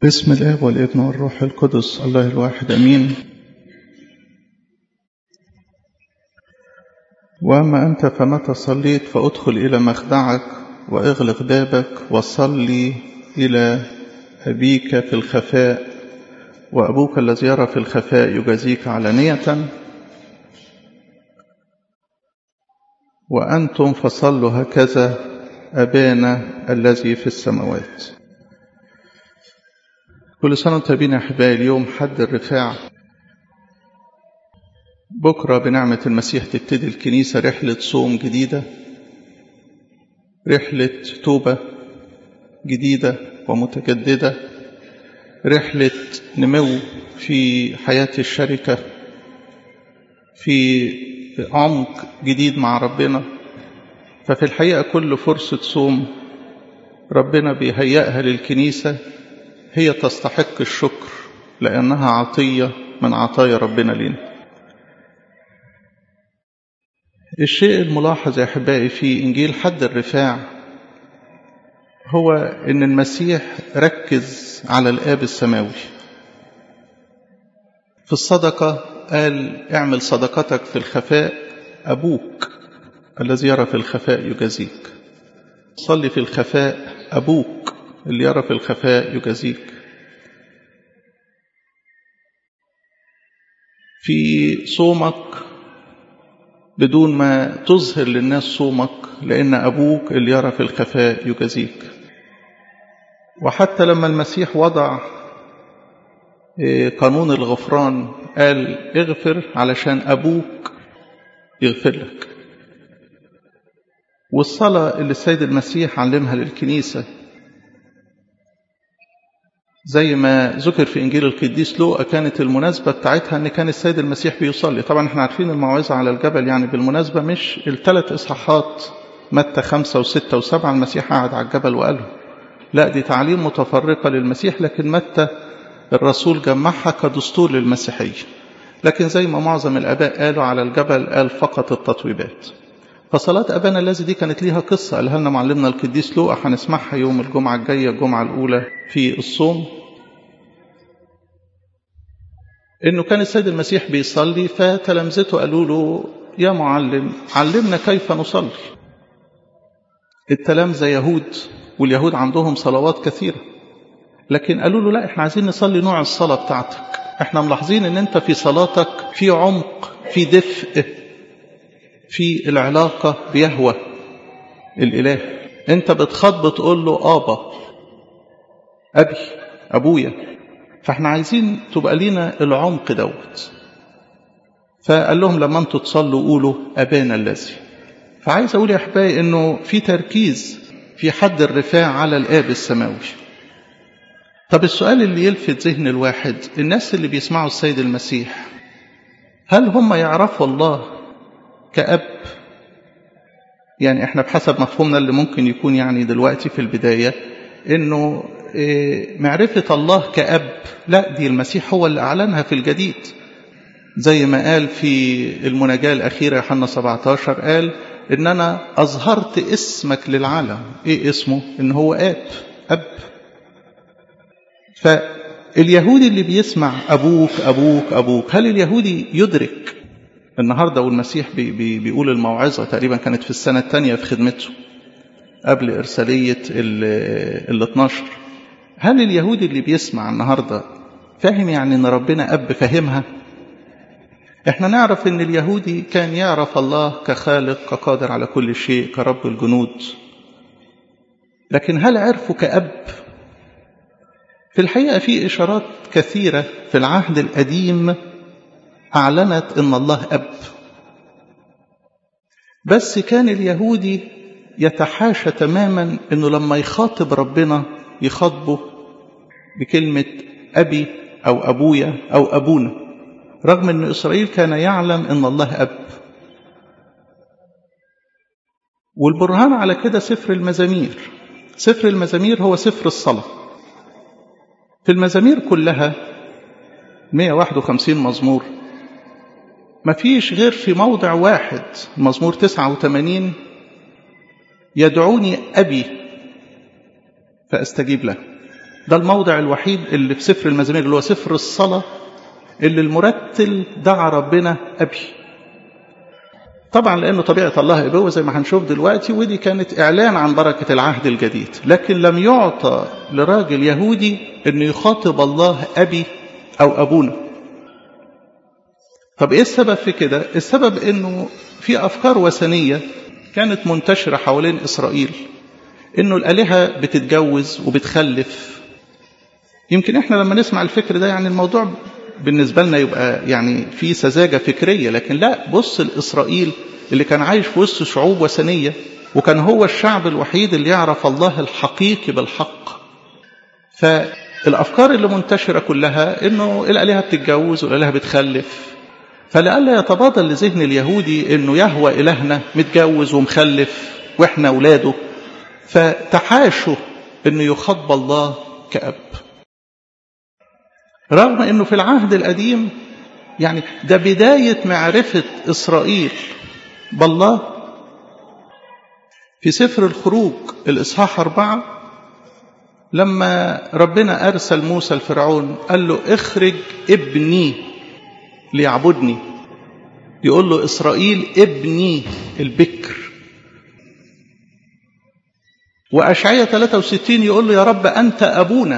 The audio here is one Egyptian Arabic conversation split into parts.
بسم الاب والابن والروح القدس الله الواحد امين واما انت فمتى صليت فادخل الى مخدعك واغلق بابك وصلي الى ابيك في الخفاء وابوك الذي يرى في الخفاء يجازيك علانيه وانتم فصلوا هكذا ابانا الذي في السماوات كل سنة وانتم بينا أحبائي اليوم حد الرفاع بكرة بنعمة المسيح تبتدي الكنيسة رحلة صوم جديدة رحلة توبة جديدة ومتجددة رحلة نمو في حياة الشركة في عمق جديد مع ربنا ففي الحقيقة كل فرصة صوم ربنا بيهيئها للكنيسة هي تستحق الشكر لأنها عطية من عطايا ربنا لنا الشيء الملاحظ يا أحبائي في إنجيل حد الرفاع هو إن المسيح ركز على الآب السماوي في الصدقة قال اعمل صدقتك في الخفاء أبوك الذي يرى في الخفاء يجازيك صلي في الخفاء أبوك اللي يرى في الخفاء يجازيك في صومك بدون ما تظهر للناس صومك لأن أبوك اللي يرى في الخفاء يجازيك وحتى لما المسيح وضع قانون الغفران قال اغفر علشان أبوك يغفر لك والصلاة اللي السيد المسيح علمها للكنيسة زي ما ذكر في إنجيل القديس لوقا كانت المناسبة بتاعتها أن كان السيد المسيح بيصلي طبعا احنا عارفين الموعظة على الجبل يعني بالمناسبة مش الثلاث إصحاحات متى خمسة وستة وسبعة المسيح قعد على الجبل وقاله لا دي تعليم متفرقة للمسيح لكن متى الرسول جمعها كدستور للمسيحية لكن زي ما معظم الآباء قالوا على الجبل قال فقط التطويبات فصلاة أبانا الذي دي كانت ليها قصة قالها لنا معلمنا القديس لوقا هنسمعها يوم الجمعة الجاية الجمعة الأولى في الصوم إنه كان السيد المسيح بيصلي فتلامذته قالوا له يا معلم علمنا كيف نصلي التلامذة يهود واليهود عندهم صلوات كثيرة لكن قالوا له لا احنا عايزين نصلي نوع الصلاة بتاعتك احنا ملاحظين ان انت في صلاتك في عمق في دفء في العلاقة بيهوى الإله أنت بتخاطب تقول له آبا أبي أبويا فاحنا عايزين تبقى لينا العمق دوت فقال لهم لما انتوا تصلوا قولوا أبانا الذي فعايز أقول يا أحبائي إنه في تركيز في حد الرفاع على الآب السماوي طب السؤال اللي يلفت ذهن الواحد الناس اللي بيسمعوا السيد المسيح هل هم يعرفوا الله كأب يعني احنا بحسب مفهومنا اللي ممكن يكون يعني دلوقتي في البداية انه معرفة الله كأب لا دي المسيح هو اللي أعلنها في الجديد زي ما قال في المناجاة الأخيرة يوحنا 17 قال إن أنا أظهرت اسمك للعالم إيه اسمه؟ إن هو آب أب فاليهودي اللي بيسمع أبوك أبوك أبوك هل اليهودي يدرك النهارده والمسيح بي بي بيقول الموعظه تقريبا كانت في السنه الثانيه في خدمته قبل ارساليه ال 12 هل اليهودي اللي بيسمع النهارده فاهم يعني ان ربنا اب فاهمها احنا نعرف ان اليهودي كان يعرف الله كخالق كقادر على كل شيء كرب الجنود لكن هل عرفه كأب في الحقيقة في إشارات كثيرة في العهد القديم أعلنت أن الله أب بس كان اليهودي يتحاشى تماما أنه لما يخاطب ربنا يخاطبه بكلمة أبي أو أبويا أو أبونا رغم أن إسرائيل كان يعلم أن الله أب والبرهان على كده سفر المزامير سفر المزامير هو سفر الصلاة في المزامير كلها 151 مزمور ما فيش غير في موضع واحد مزمور 89 يدعوني أبي فأستجيب له ده الموضع الوحيد اللي في سفر المزامير اللي هو سفر الصلاة اللي المرتل دعا ربنا أبي طبعا لأنه طبيعة الله أبوه زي ما هنشوف دلوقتي ودي كانت إعلان عن بركة العهد الجديد لكن لم يعطى لراجل يهودي أنه يخاطب الله أبي أو أبونا طب إيه السبب في كده؟ السبب أنه في أفكار وثنية كانت منتشرة حوالين إسرائيل أنه الآلهة بتتجوز وبتخلف يمكن إحنا لما نسمع الفكر ده يعني الموضوع بالنسبة لنا يبقى يعني في سذاجة فكرية لكن لا بص لإسرائيل اللي كان عايش في وسط شعوب وثنية وكان هو الشعب الوحيد اللي يعرف الله الحقيقي بالحق فالأفكار اللي منتشرة كلها إنه الآلهة بتتجوز والآلهة بتخلف فلئلا يتبادل لذهن اليهودي إنه يهوى إلهنا متجوز ومخلف وإحنا أولاده فتحاشوا إنه يخاطب الله كأب رغم انه في العهد القديم يعني ده بداية معرفة إسرائيل بالله في سفر الخروج الإصحاح أربعة لما ربنا أرسل موسى لفرعون قال له اخرج ابني ليعبدني يقول له إسرائيل ابني البكر وأشعية 63 يقول له يا رب أنت أبونا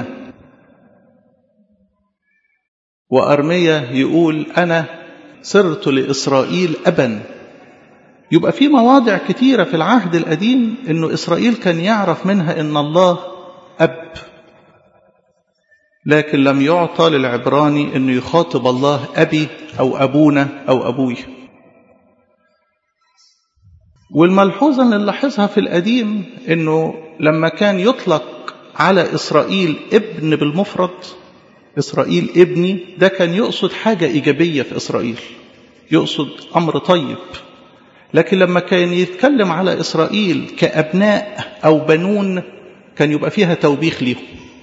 وأرمية يقول أنا صرت لإسرائيل أبا يبقى في مواضع كتيرة في العهد القديم أنه إسرائيل كان يعرف منها أن الله أب لكن لم يعطى للعبراني أنه يخاطب الله أبي أو أبونا أو أبوي والملحوظة اللي نلاحظها في القديم أنه لما كان يطلق على إسرائيل ابن بالمفرد إسرائيل ابني ده كان يقصد حاجة إيجابية في إسرائيل يقصد أمر طيب لكن لما كان يتكلم على إسرائيل كأبناء أو بنون كان يبقى فيها توبيخ ليهم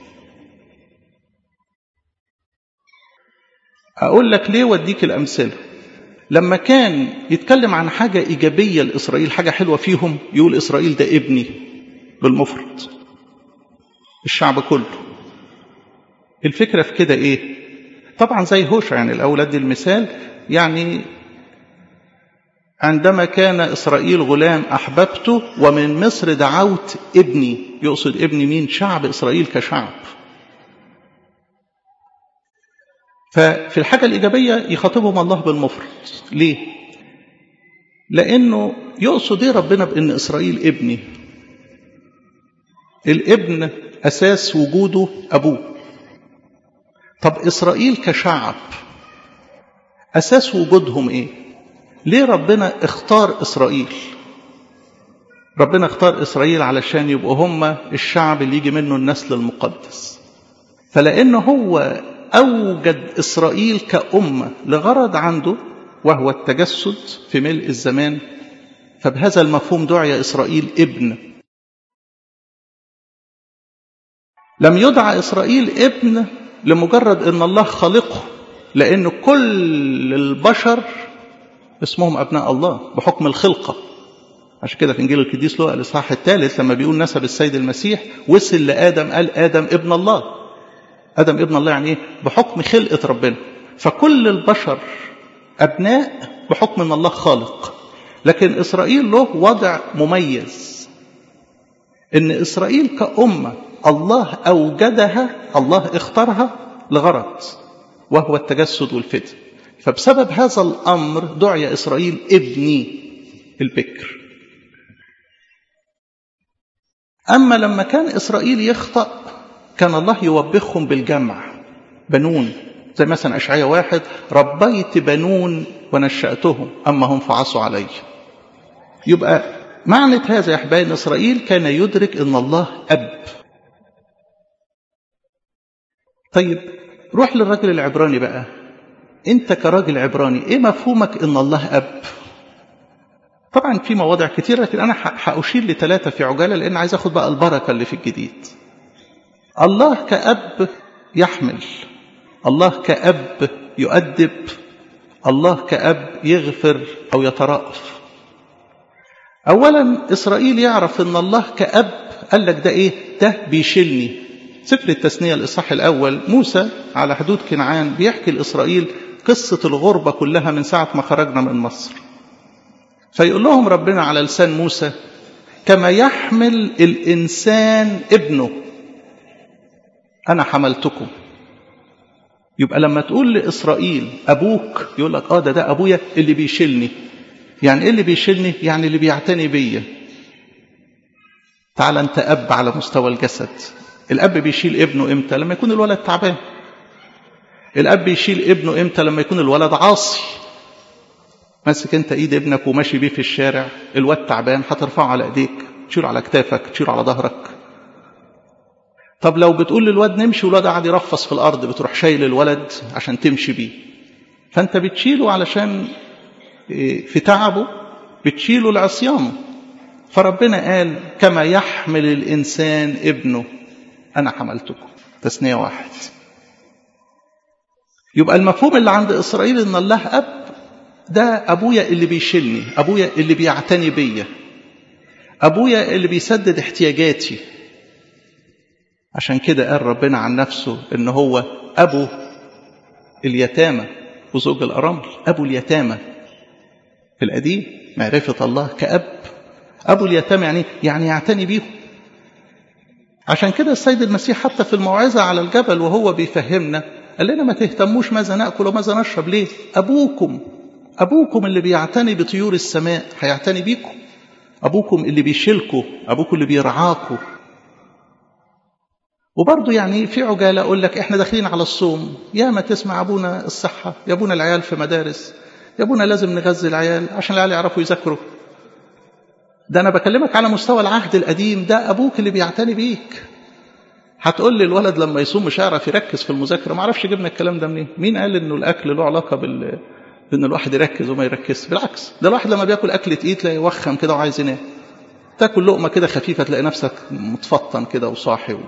أقول لك ليه وديك الأمثلة لما كان يتكلم عن حاجة إيجابية لإسرائيل حاجة حلوة فيهم يقول إسرائيل ده ابني بالمفرد الشعب كله الفكرة في كده إيه طبعا زي هوشع يعني الأولاد دي المثال يعني عندما كان إسرائيل غلام أحببته ومن مصر دعوت ابني يقصد ابني مين شعب إسرائيل كشعب ففي الحاجة الإيجابية يخاطبهم الله بالمفرد ليه؟ لأنه يقصد إيه ربنا بأن إسرائيل ابني الابن أساس وجوده أبوه طب إسرائيل كشعب أساس وجودهم إيه؟ ليه ربنا اختار إسرائيل؟ ربنا اختار إسرائيل علشان يبقوا هم الشعب اللي يجي منه النسل المقدس فلأنه هو أوجد إسرائيل كأمة لغرض عنده وهو التجسد في ملء الزمان فبهذا المفهوم دعي إسرائيل ابن لم يدعى إسرائيل ابن لمجرد أن الله خلقه لأن كل البشر اسمهم أبناء الله بحكم الخلقة عشان كده في إنجيل القديس لوقا الإصحاح الثالث لما بيقول نسب السيد المسيح وصل لآدم قال آدم ابن الله آدم ابن الله يعني إيه؟ بحكم خلقة ربنا فكل البشر أبناء بحكم أن الله خالق لكن إسرائيل له وضع مميز إن إسرائيل كأمة الله أوجدها الله اختارها لغرض وهو التجسد والفداء فبسبب هذا الأمر دعي إسرائيل ابني البكر أما لما كان إسرائيل يخطأ كان الله يوبخهم بالجمع بنون زي مثلا أشعية واحد ربيت بنون ونشأتهم أما هم فعصوا علي يبقى معنى هذا يا أحبائي أن إسرائيل كان يدرك أن الله أب طيب روح للرجل العبراني بقى أنت كراجل عبراني إيه مفهومك أن الله أب طبعا في مواضع كتيرة لكن أنا هأشير لثلاثة في عجالة لأن عايز أخد بقى البركة اللي في الجديد الله كأب يحمل الله كأب يؤدب الله كأب يغفر أو يترأف أولا إسرائيل يعرف أن الله كأب قال لك ده إيه ده بيشيلني سفر التثنية الإصحاح الأول موسى على حدود كنعان بيحكي لإسرائيل قصة الغربة كلها من ساعة ما خرجنا من مصر فيقول لهم ربنا على لسان موسى كما يحمل الإنسان ابنه أنا حملتكم يبقى لما تقول لإسرائيل أبوك يقول لك آه ده ده أبويا اللي بيشيلني يعني إيه اللي بيشيلني يعني اللي بيعتني بيا تعال أنت أب على مستوى الجسد الأب بيشيل ابنه إمتى لما يكون الولد تعبان الأب يشيل ابنه إمتى لما يكون الولد عاصي ماسك أنت إيد ابنك وماشي بيه في الشارع الواد تعبان هترفعه على إيديك تشيله على كتافك تشيله على ظهرك طب لو بتقول للواد نمشي والواد قاعد يرفص في الأرض بتروح شايل الولد عشان تمشي بيه فأنت بتشيله علشان في تعبه بتشيله لعصيانه فربنا قال كما يحمل الإنسان ابنه أنا حملتكم تثنية واحد يبقى المفهوم اللي عند إسرائيل إن الله أب ده أبويا اللي بيشيلني أبويا اللي بيعتني بيا أبويا اللي بيسدد احتياجاتي عشان كده قال ربنا عن نفسه إن هو أبو اليتامى وزوج الأرامل أبو اليتامى في القديم معرفة الله كأب أبو اليتامى يعني يعني يعتني بيهم عشان كده السيد المسيح حتى في الموعظة على الجبل وهو بيفهمنا قال لنا ما تهتموش ماذا نأكل وماذا نشرب ليه أبوكم أبوكم اللي بيعتني بطيور السماء هيعتني بيكم أبوكم اللي بيشيلكوا أبوكم اللي بيرعاكوا وبرضه يعني في عجالة أقول لك إحنا داخلين على الصوم يا ما تسمع أبونا الصحة يا أبونا العيال في مدارس يا أبونا لازم نغذي العيال عشان العيال يعرفوا يذاكروا ده أنا بكلمك على مستوى العهد القديم ده أبوك اللي بيعتني بيك هتقول لي الولد لما يصوم مش هيعرف يركز في المذاكرة ما اعرفش جبنا الكلام ده منين مين قال إنه الأكل له علاقة بال بإن الواحد يركز وما يركزش بالعكس ده الواحد لما بياكل أكل تقيل تلاقي يوخم كده وعايز ينام تاكل لقمة كده خفيفة تلاقي نفسك متفطن كده وصاحي و...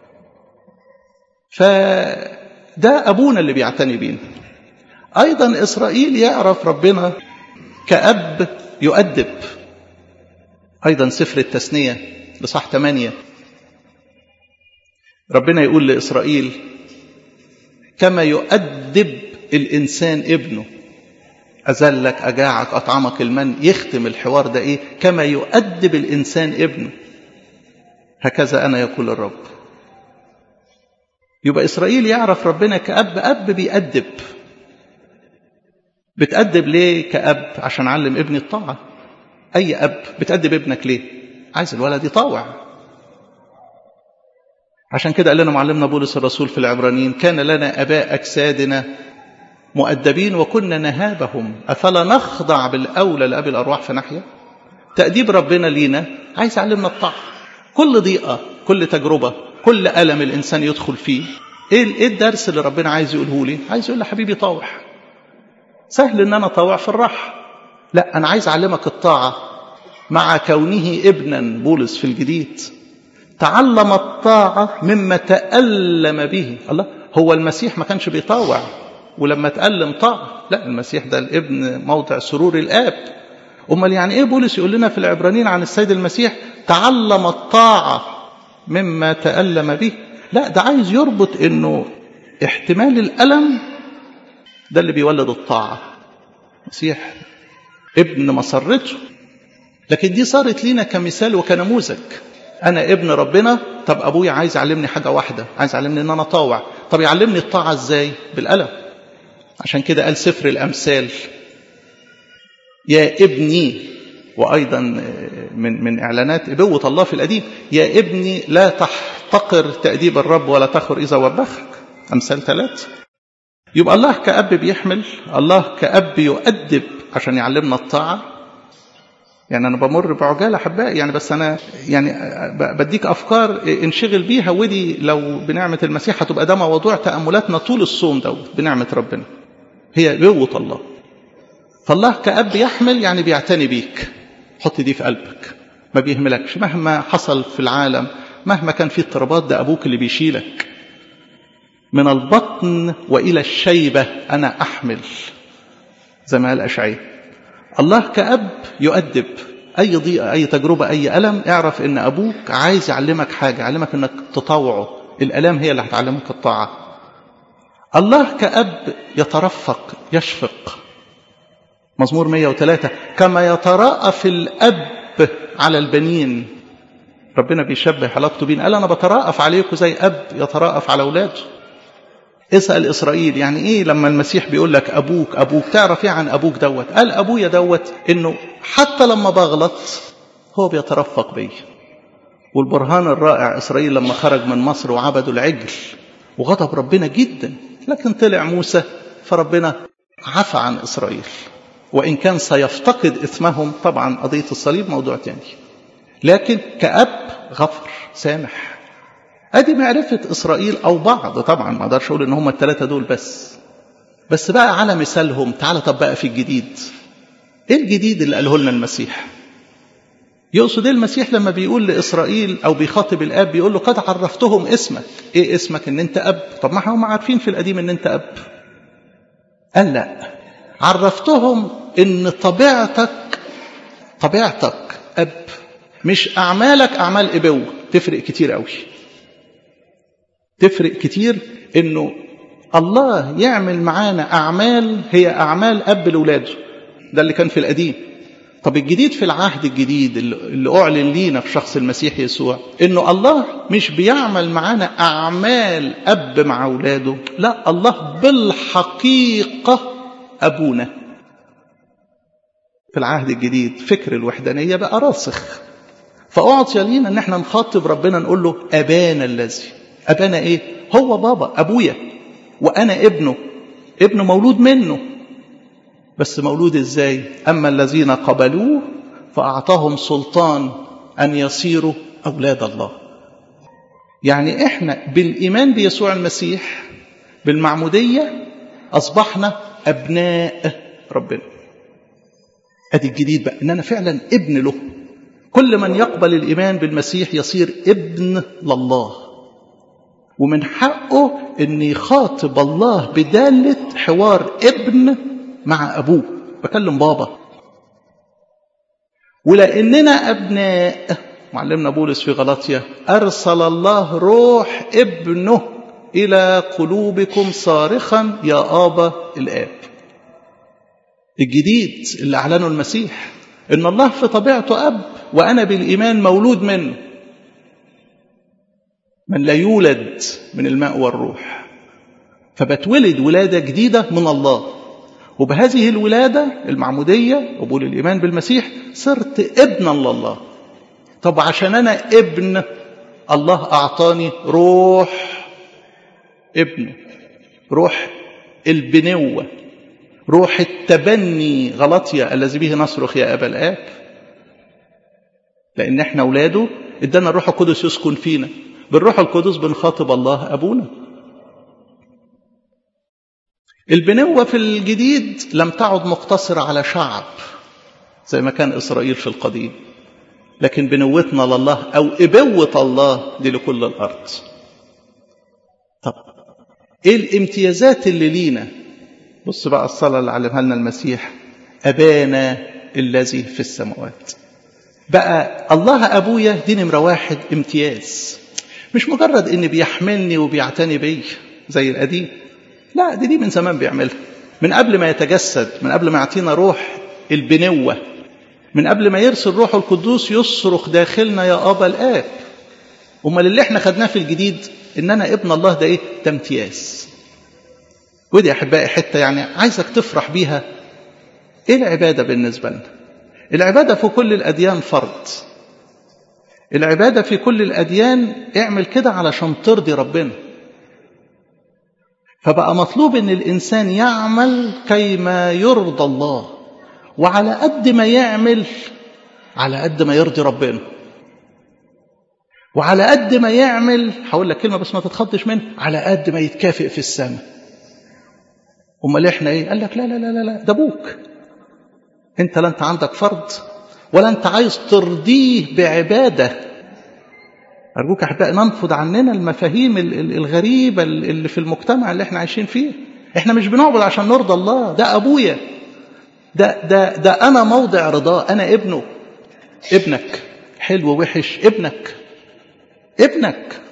فده أبونا اللي بيعتني بينا أيضا إسرائيل يعرف ربنا كأب يؤدب أيضا سفر التثنية لصح 8 ربنا يقول لإسرائيل كما يؤدب الإنسان ابنه أزلك أجاعك أطعمك المن يختم الحوار ده إيه كما يؤدب الإنسان ابنه هكذا أنا يقول الرب يبقى إسرائيل يعرف ربنا كأب أب بيأدب بتأدب ليه كأب عشان علم ابني الطاعة أي أب بتأدب ابنك ليه عايز الولد يطاوع عشان كده قال لنا معلمنا بولس الرسول في العبرانيين كان لنا أباء أجسادنا مؤدبين وكنا نهابهم أفلا نخضع بالأولى لأبي الأرواح فنحيا تأديب ربنا لينا عايز يعلمنا الطاعة كل ضيقة كل تجربة كل ألم الإنسان يدخل فيه إيه الدرس اللي ربنا عايز يقوله لي عايز يقول لي حبيبي طاوع سهل إن أنا طاوع في الراحة لا أنا عايز أعلمك الطاعة مع كونه ابنا بولس في الجديد تعلم الطاعة مما تألم به الله هو المسيح ما كانش بيطاوع ولما تألم طاعة لا المسيح ده الابن موضع سرور الآب أمال يعني إيه بولس يقول لنا في العبرانيين عن السيد المسيح تعلم الطاعة مما تألم به لا ده عايز يربط إنه احتمال الألم ده اللي بيولد الطاعة المسيح ابن مسرته لكن دي صارت لينا كمثال وكنموذج أنا ابن ربنا طب أبويا عايز يعلمني حاجة واحدة عايز يعلمني إن أنا طاوع طب يعلمني الطاعة إزاي بالألم عشان كده قال سفر الأمثال يا ابني وأيضا من من إعلانات إبوة الله في القديم يا ابني لا تحتقر تأديب الرب ولا تخر إذا وبخك أمثال ثلاثة يبقى الله كأب بيحمل الله كأب يؤدب عشان يعلمنا الطاعة يعني أنا بمر بعجالة أحبائي يعني بس أنا يعني بديك أفكار انشغل بيها ودي لو بنعمة المسيح هتبقى ده موضوع تأملاتنا طول الصوم دوت بنعمة ربنا هي قوة الله فالله كأب يحمل يعني بيعتني بيك حط دي في قلبك ما بيهملكش مهما حصل في العالم مهما كان في اضطرابات ده أبوك اللي بيشيلك من البطن وإلى الشيبة أنا أحمل زي ما قال أشعي الله كأب يؤدب أي ضيقة أي تجربة أي ألم اعرف إن أبوك عايز يعلمك حاجة يعلمك إنك تطوعه الالام هي اللي هتعلمك الطاعه الله كاب يترفق يشفق مزمور 103 كما يتراءف الاب على البنين ربنا بيشبه علاقته بينا قال انا بتراءف عليكم زي اب يتراءف على اولاده اسال اسرائيل يعني ايه لما المسيح بيقول لك ابوك ابوك تعرف ايه عن ابوك دوت قال ابويا دوت انه حتى لما بغلط هو بيترفق بيا والبرهان الرائع اسرائيل لما خرج من مصر وعبدوا العجل وغضب ربنا جدا لكن طلع موسى فربنا عفى عن اسرائيل وان كان سيفتقد اثمهم طبعا قضيه الصليب موضوع تاني لكن كاب غفر سامح ادي معرفه اسرائيل او بعض طبعا ما اقدرش اقول ان هم الثلاثه دول بس بس بقى على مثالهم تعالى طب بقى في الجديد ايه الجديد اللي قاله لنا المسيح يقصد ايه المسيح لما بيقول لاسرائيل او بيخاطب الاب بيقول له قد عرفتهم اسمك ايه اسمك ان انت اب طب ما هم عارفين في القديم ان انت اب قال لا عرفتهم ان طبيعتك طبيعتك اب مش اعمالك اعمال ابوه تفرق كتير قوي تفرق كتير انه الله يعمل معانا اعمال هي اعمال اب لاولاده ده اللي كان في القديم طب الجديد في العهد الجديد اللي اعلن لينا في شخص المسيح يسوع انه الله مش بيعمل معانا اعمال اب مع اولاده لا الله بالحقيقه ابونا في العهد الجديد فكر الوحدانيه بقى راسخ فاعطي لينا ان احنا نخاطب ربنا نقول له ابانا الذي ابانا ايه هو بابا ابويا وانا ابنه ابنه مولود منه بس مولود ازاي اما الذين قبلوه فاعطاهم سلطان ان يصيروا اولاد الله يعني احنا بالايمان بيسوع المسيح بالمعموديه اصبحنا ابناء ربنا ادي الجديد بقى ان انا فعلا ابن له كل من يقبل الايمان بالمسيح يصير ابن لله ومن حقه ان يخاطب الله بداله حوار ابن مع ابوه بكلم بابا ولاننا ابناء معلمنا بولس في غلطيا ارسل الله روح ابنه الى قلوبكم صارخا يا ابا الاب الجديد اللي اعلنه المسيح ان الله في طبيعته اب وانا بالايمان مولود منه من لا يولد من الماء والروح فبتولد ولاده جديده من الله وبهذه الولادة المعمودية قبول الإيمان بالمسيح صرت ابنا لله طب عشان أنا ابن الله أعطاني روح ابنه روح البنوة روح التبني غلطية الذي به نصرخ يا أبا الآب لأن احنا أولاده ادانا الروح القدس يسكن فينا بالروح القدس بنخاطب الله أبونا البنوة في الجديد لم تعد مقتصرة على شعب زي ما كان إسرائيل في القديم لكن بنوتنا لله أو إبوة الله دي لكل الأرض طب إيه الامتيازات اللي لينا بص بقى الصلاة اللي علمها لنا المسيح أبانا الذي في السماوات بقى الله أبويا دي نمرة واحد امتياز مش مجرد إن بيحملني وبيعتني بي زي القديم لا دي دي من زمان بيعملها من قبل ما يتجسد من قبل ما يعطينا روح البنوة من قبل ما يرسل روح القدوس يصرخ داخلنا يا أبا الآب أمال اللي احنا خدناه في الجديد إن أنا ابن الله ده إيه؟ ده امتياز ودي يا أحبائي حتة يعني عايزك تفرح بيها إيه العبادة بالنسبة لنا؟ العبادة في كل الأديان فرض العبادة في كل الأديان اعمل كده علشان ترضي ربنا فبقى مطلوب ان الانسان يعمل كيما يرضى الله وعلى قد ما يعمل على قد ما يرضي ربنا وعلى قد ما يعمل هقول لك كلمه بس ما تتخضش منها على قد ما يتكافئ في السماء امال احنا ايه قال لك لا لا لا لا لا ده ابوك انت لا انت عندك فرض ولا انت عايز ترضيه بعباده أرجوك أحبائي ننفض عننا المفاهيم الغريبة اللي في المجتمع اللي احنا عايشين فيه احنا مش بنعبد عشان نرضى الله ده أبويا ده, ده, ده أنا موضع رضاه أنا ابنه ابنك حلو وحش ابنك ابنك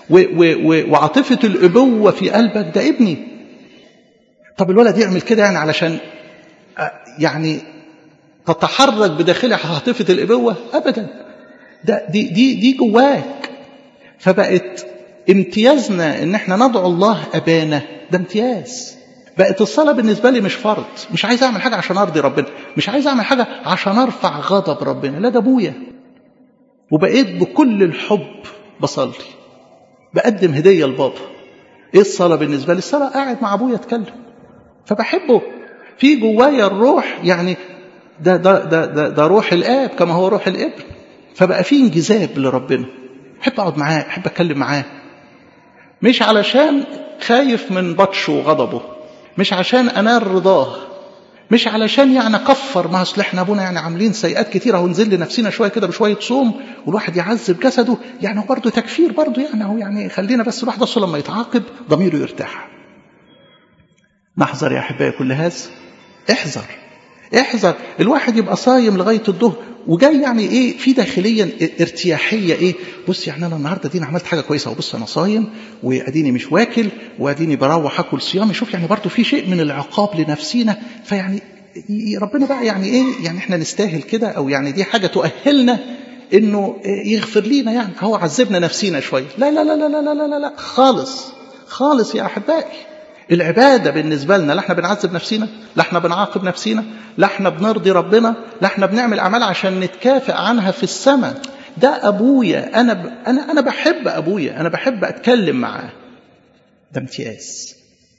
و و و وعاطفة الأبوة في قلبك ده ابني طب الولد يعمل كده يعني علشان يعني تتحرك بداخله عاطفة الأبوة أبدا ده دي دي دي جواك فبقت امتيازنا ان احنا ندعو الله ابانا ده امتياز بقت الصلاه بالنسبه لي مش فرض مش عايز اعمل حاجه عشان ارضي ربنا مش عايز اعمل حاجه عشان ارفع غضب ربنا لا ده ابويا وبقيت بكل الحب بصلي بقدم هديه لبابا ايه الصلاه بالنسبه لي الصلاه قاعد مع ابويا اتكلم فبحبه في جوايا الروح يعني ده ده ده ده, ده روح الاب كما هو روح الابن فبقى في انجذاب لربنا احب اقعد معاه احب اتكلم معاه مش علشان خايف من بطشه وغضبه مش عشان انال رضاه مش علشان يعني كفر ما اصل احنا ابونا يعني عاملين سيئات كتيره ونزل لنفسنا شويه كده بشويه صوم والواحد يعذب جسده يعني هو برضه تكفير برضه يعني هو يعني خلينا بس الواحد اصلا لما يتعاقب ضميره يرتاح. نحذر يا احبائي كل هذا احذر احذر الواحد يبقى صايم لغايه الظهر وجاي يعني ايه في داخليا ارتياحيه ايه بص يعني انا النهارده دي عملت حاجه كويسه وبص انا صايم واديني مش واكل واديني بروح اكل صيامي شوف يعني برضه في شيء من العقاب لنفسينا فيعني ربنا بقى يعني ايه يعني احنا نستاهل كده او يعني دي حاجه تؤهلنا انه يغفر لينا يعني هو عذبنا نفسينا شويه لا لا لا لا لا لا لا, لا خالص خالص يا احبائي العبادة بالنسبة لنا لا احنا بنعذب نفسينا لا احنا بنعاقب نفسينا لا احنا بنرضي ربنا لا احنا بنعمل أعمال عشان نتكافئ عنها في السماء ده أبويا أنا ب... أنا أنا بحب أبويا أنا بحب أتكلم معاه ده امتياز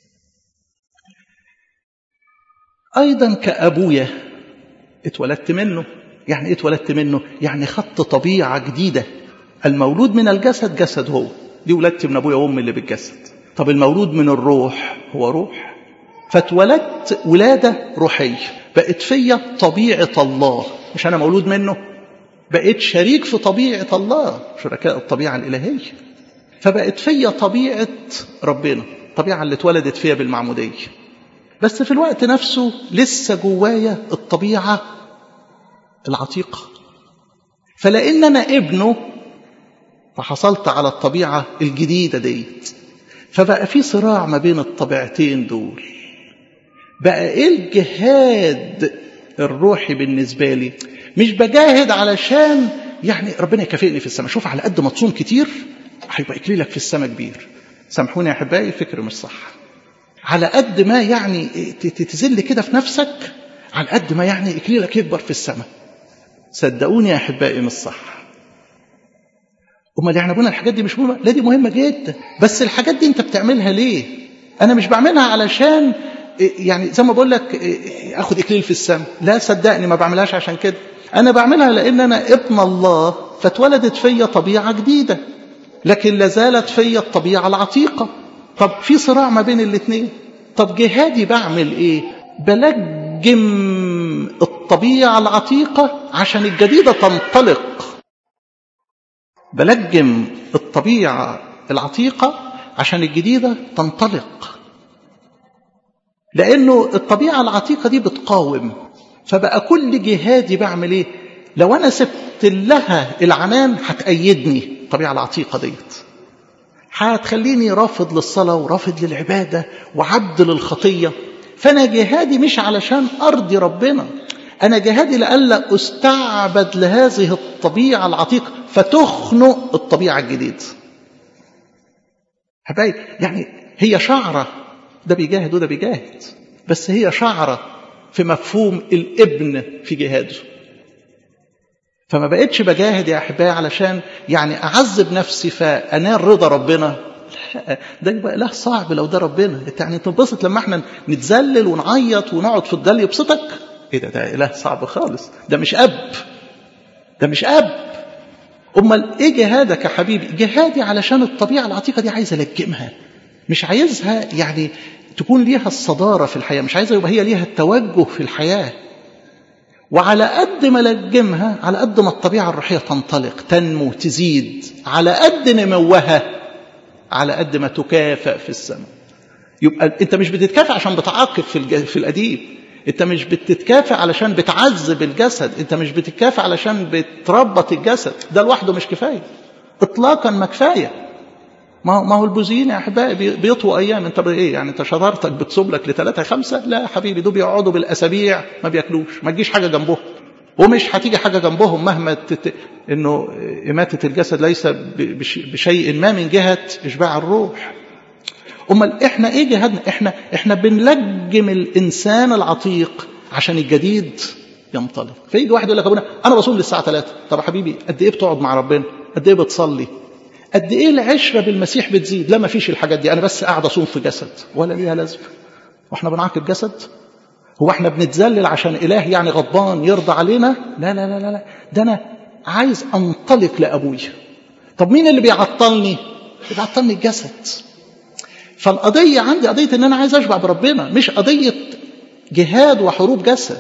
أيضا كأبويا اتولدت منه يعني ايه اتولدت منه يعني خدت طبيعة جديدة المولود من الجسد جسد هو دي ولادتي من أبويا وأمي اللي بالجسد طب المولود من الروح هو روح فاتولدت ولادة روحية بقت فيا طبيعة الله مش أنا مولود منه بقيت شريك في طبيعة الله شركاء الطبيعة الإلهية فبقت فيا طبيعة ربنا الطبيعة اللي اتولدت فيها بالمعمودية بس في الوقت نفسه لسه جوايا الطبيعة العتيقة فلأن أنا ابنه فحصلت على الطبيعة الجديدة ديت فبقى في صراع ما بين الطبيعتين دول بقى ايه الجهاد الروحي بالنسبة لي مش بجاهد علشان يعني ربنا يكافئني في السماء شوف على قد ما تصوم كتير هيبقى اكليلك في السماء كبير سامحوني يا احبائي الفكر مش صح على قد ما يعني تزل كده في نفسك على قد ما يعني اكليلك يكبر في السماء صدقوني يا احبائي مش صح امال يعني ابونا الحاجات دي مش مهمه لا دي مهمه جدا بس الحاجات دي انت بتعملها ليه انا مش بعملها علشان يعني زي ما بقول لك اخد اكليل في السماء لا صدقني ما بعملهاش عشان كده انا بعملها لان انا ابن الله فاتولدت فيا طبيعه جديده لكن لا زالت فيا الطبيعه العتيقه طب في صراع ما بين الاثنين طب جهادي بعمل ايه بلجم الطبيعه العتيقه عشان الجديده تنطلق بلجم الطبيعة العتيقة عشان الجديدة تنطلق لأنه الطبيعة العتيقة دي بتقاوم فبقى كل جهادي بعمل إيه لو أنا سبت لها العنان هتأيدني الطبيعة العتيقة ديت هتخليني رافض للصلاة ورافض للعبادة وعبد للخطية فأنا جهادي مش علشان أرضي ربنا أنا جهادي لألا أستعبد لهذه الطبيعة العتيقة فتخنق الطبيعة الجديدة حبايبي يعني هي شعرة ده بيجاهد وده بيجاهد بس هي شعرة في مفهوم الابن في جهاده فما بقتش بجاهد يا أحبائي علشان يعني أعذب نفسي فأنال رضا ربنا ده يبقى إله صعب لو ده ربنا انت يعني تنبسط لما احنا نتذلل ونعيط ونقعد في الضل يبسطك ايه ده ده إله صعب خالص ده مش أب ده مش أب أمال إيه جهادك يا حبيبي جهادي علشان الطبيعة العتيقة دي عايز ألجمها مش عايزها يعني تكون ليها الصدارة في الحياة مش عايزها يبقى هي ليها التوجه في الحياة وعلى قد ما لجمها على قد ما الطبيعة الروحية تنطلق تنمو تزيد على قد نموها على قد ما تكافئ في السماء يبقى انت مش بتتكافئ عشان بتعاقب في في القديم انت مش بتتكافئ علشان بتعذب الجسد انت مش بتتكافئ علشان بتربط الجسد ده لوحده مش كفايه اطلاقا ما كفايه ما ما هو البوذيين يا احبائي بيطووا ايام انت ايه يعني انت شطارتك بتصب لك لثلاثه خمسه لا يا حبيبي دول بيقعدوا بالاسابيع ما بياكلوش ما تجيش حاجه جنبهم ومش هتيجي حاجه جنبهم مهما تت... انه اماته الجسد ليس بش... بشيء ما من جهه اشباع الروح امال احنا ايه جهادنا احنا احنا بنلجم الانسان العتيق عشان الجديد ينطلق فيجي واحد يقول لك ابونا انا بصوم للساعه 3 طب يا حبيبي قد ايه بتقعد مع ربنا قد ايه بتصلي قد ايه العشره بالمسيح بتزيد لا ما فيش الحاجات دي انا بس قاعد اصوم في جسد ولا ليها لازمه واحنا بنعاقب جسد هو احنا بنتذلل عشان اله يعني غضبان يرضى علينا لا لا لا لا, لا. ده انا عايز انطلق لابويا طب مين اللي بيعطلني اللي بيعطلني الجسد فالقضيه عندي قضيه ان انا عايز اشبع بربنا مش قضيه جهاد وحروب جسد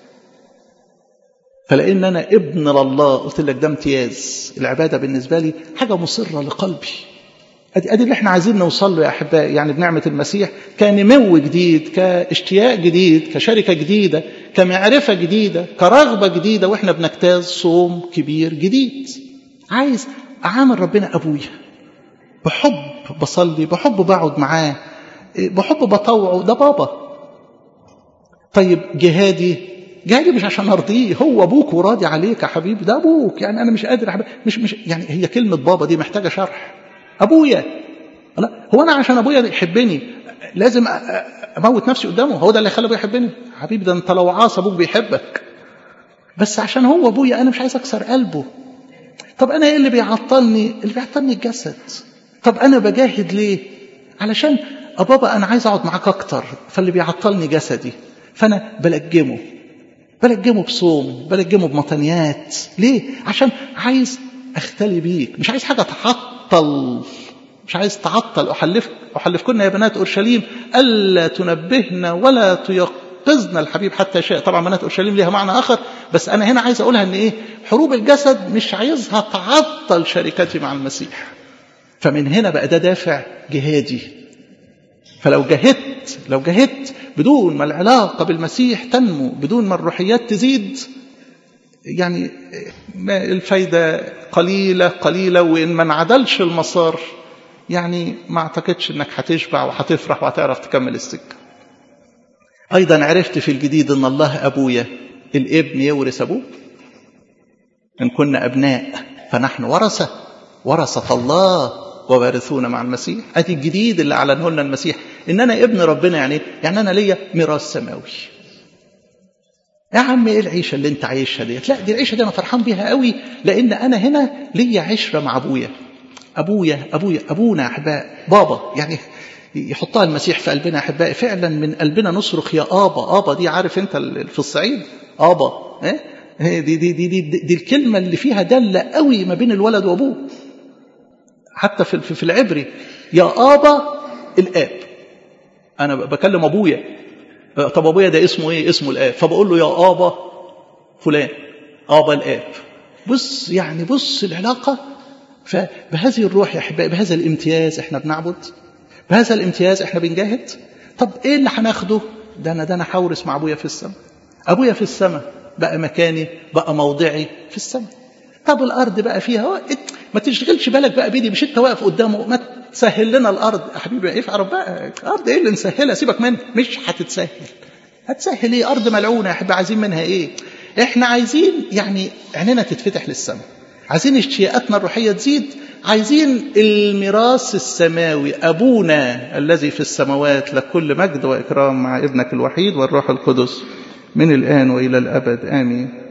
فلان انا ابن لله قلت لك ده امتياز العباده بالنسبه لي حاجه مصره لقلبي ادي ادي اللي احنا عايزين نوصل له يا احبائي يعني بنعمه المسيح كنمو جديد كاشتياق جديد كشركه جديده كمعرفه جديده كرغبه جديده واحنا بنجتاز صوم كبير جديد عايز اعامل ربنا ابويا بحب بصلي بحب بقعد معاه بحب بطوعه ده بابا طيب جهادي جهادي مش عشان ارضيه هو ابوك وراضي عليك يا حبيبي ده ابوك يعني انا مش قادر حبيبي مش مش يعني هي كلمه بابا دي محتاجه شرح ابويا لا هو انا عشان ابويا يحبني لازم اموت نفسي قدامه هو ده اللي يخلي ابويا يحبني حبيبي ده انت لو عاص ابوك بيحبك بس عشان هو ابويا انا مش عايز اكسر قلبه طب انا ايه اللي بيعطلني اللي بيعطلني الجسد طب انا بجاهد ليه علشان بابا انا عايز اقعد معاك اكتر فاللي بيعطلني جسدي فانا بلجمه بلجمه بصوم بلجمه بمطنيات ليه عشان عايز اختلي بيك مش عايز حاجه تعطل مش عايز تعطل احلفك احلفكن يا بنات اورشليم الا تنبهنا ولا تيقظنا الحبيب حتى شاء طبعا بنات اورشليم ليها معنى اخر بس انا هنا عايز اقولها ان ايه حروب الجسد مش عايزها تعطل شركتي مع المسيح فمن هنا بقى ده دافع جهادي فلو جهدت لو جهدت بدون ما العلاقه بالمسيح تنمو بدون ما الروحيات تزيد يعني ما الفايده قليله قليله وان ما انعدلش المسار يعني ما اعتقدش انك هتشبع وهتفرح وهتعرف تكمل السكه ايضا عرفت في الجديد ان الله ابويا الابن يورث ابوه ان كنا ابناء فنحن ورثه ورثه الله ووارثون مع المسيح ادي الجديد اللي اعلنه لنا المسيح ان انا ابن ربنا يعني يعني انا ليا ميراث سماوي يا عم ايه العيشه اللي انت عايشها ديت لا دي العيشه دي انا فرحان بيها قوي لان انا هنا ليا عشره مع ابويا ابويا ابويا ابونا يا احباء بابا يعني يحطها المسيح في قلبنا احبائي فعلا من قلبنا نصرخ يا ابا ابا دي عارف انت في الصعيد ابا ايه دي دي دي دي, دي, دي الكلمه اللي فيها داله قوي ما بين الولد وابوه حتى في في العبري يا ابا الاب انا بكلم ابويا طب ابويا ده اسمه ايه اسمه الاب فبقول له يا ابا فلان ابا الاب بص يعني بص العلاقه فبهذه الروح يا احبائي بهذا الامتياز احنا بنعبد بهذا الامتياز احنا بنجاهد طب ايه اللي هناخده ده انا ده انا هورث مع ابويا في السماء ابويا في السماء بقى مكاني بقى موضعي في السماء طب الارض بقى فيها ما تشغلش بالك بقى بيدي مش انت واقف قدامه ما تسهل لنا الارض يا حبيبي افعل بقى الارض ايه اللي نسهلها سيبك منها مش هتتسهل هتسهل ايه ارض ملعونه يا حبيبي عايزين منها ايه احنا عايزين يعني عينينا تتفتح للسماء عايزين اشتياقاتنا الروحيه تزيد عايزين الميراث السماوي ابونا الذي في السماوات لكل مجد واكرام مع ابنك الوحيد والروح القدس من الان والى الابد امين